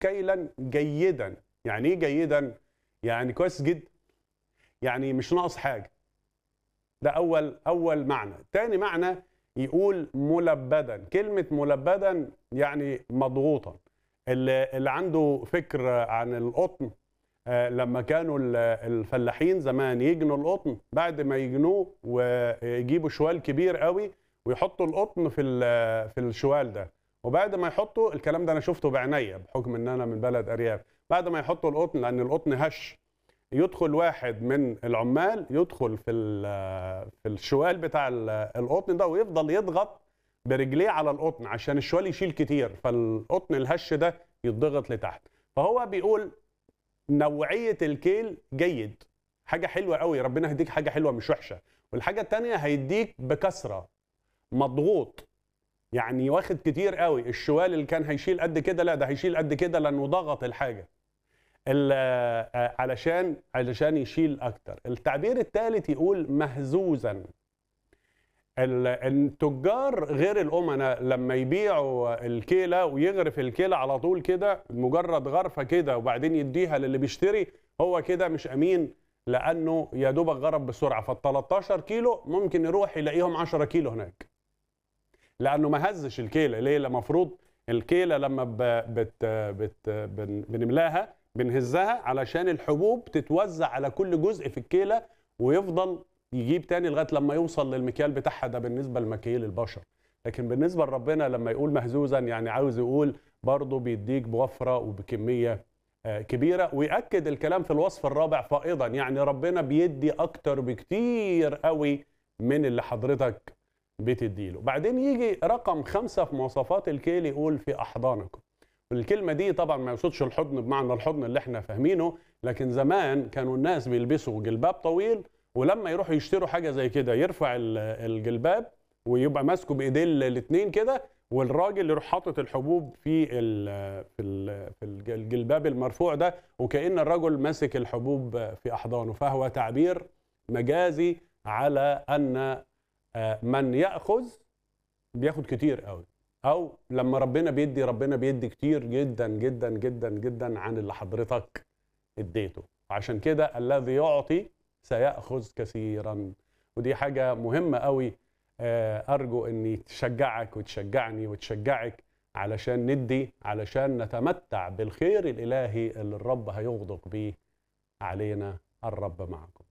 كيلا جيدا يعني ايه جيدا يعني كويس جدا يعني مش ناقص حاجه ده اول اول معنى تاني معنى يقول ملبدا كلمه ملبدا يعني مضغوطا اللي, اللي عنده فكر عن القطن آه، لما كانوا ال- الفلاحين زمان يجنوا القطن بعد ما يجنوه ويجيبوا شوال كبير قوي ويحطوا القطن في ال- في الشوال ده وبعد ما يحطوا الكلام ده انا شفته بعينيا بحكم ان انا من بلد ارياف بعد ما يحطوا القطن لان القطن هش يدخل واحد من العمال يدخل في ال- في الشوال بتاع ال- القطن ده ويفضل يضغط برجليه على القطن عشان الشوال يشيل كتير فالقطن الهش ده يتضغط لتحت فهو بيقول نوعيه الكيل جيد حاجه حلوه قوي ربنا هيديك حاجه حلوه مش وحشه والحاجه التانية هيديك بكثره مضغوط يعني واخد كتير قوي الشوال اللي كان هيشيل قد كده لا ده هيشيل قد كده لانه ضغط الحاجه ال- آه، علشان علشان يشيل اكتر التعبير الثالث يقول مهزوزا ال- التجار غير الامناء لما يبيعوا الكيله ويغرف الكيله على طول كده مجرد غرفه كده وبعدين يديها للي بيشتري هو كده مش امين لانه يا دوبك غرب بسرعه فال 13 كيلو ممكن يروح يلاقيهم 10 كيلو هناك لانه ما هزش الكيله ليه المفروض الكيله لما ب... بت... بت... بن... بنملاها بنهزها علشان الحبوب تتوزع على كل جزء في الكيله ويفضل يجيب تاني لغايه لما يوصل للمكيال بتاعها ده بالنسبه لمكيال البشر لكن بالنسبه لربنا لما يقول مهزوزا يعني عاوز يقول برضه بيديك بوفره وبكميه آه، كبيره ويأكد الكلام في الوصف الرابع فائضا يعني ربنا بيدي اكتر بكتير قوي من اللي حضرتك بتديله بعدين يجي رقم خمسة في مواصفات الكيل يقول في أحضانكم الكلمة دي طبعا ما يقصدش الحضن بمعنى الحضن اللي احنا فاهمينه لكن زمان كانوا الناس بيلبسوا جلباب طويل ولما يروحوا يشتروا حاجة زي كده يرفع ال- الجلباب ويبقى ماسكه بايديه الاثنين كده والراجل يروح حاطط الحبوب في ال في ال في الج- الجلباب المرفوع ده وكأن الرجل ماسك الحبوب في أحضانه فهو تعبير مجازي على أن آه، من ياخذ بياخد كتير قوي او لما ربنا بيدي ربنا بيدي كتير جدا جدا جدا جدا عن اللي حضرتك اديته عشان كده الذي يعطي سياخذ كثيرا ودي حاجه مهمه قوي آه، ارجو اني تشجعك وتشجعني وتشجعك علشان ندي علشان نتمتع بالخير الالهي اللي الرب هيغدق بيه علينا الرب معكم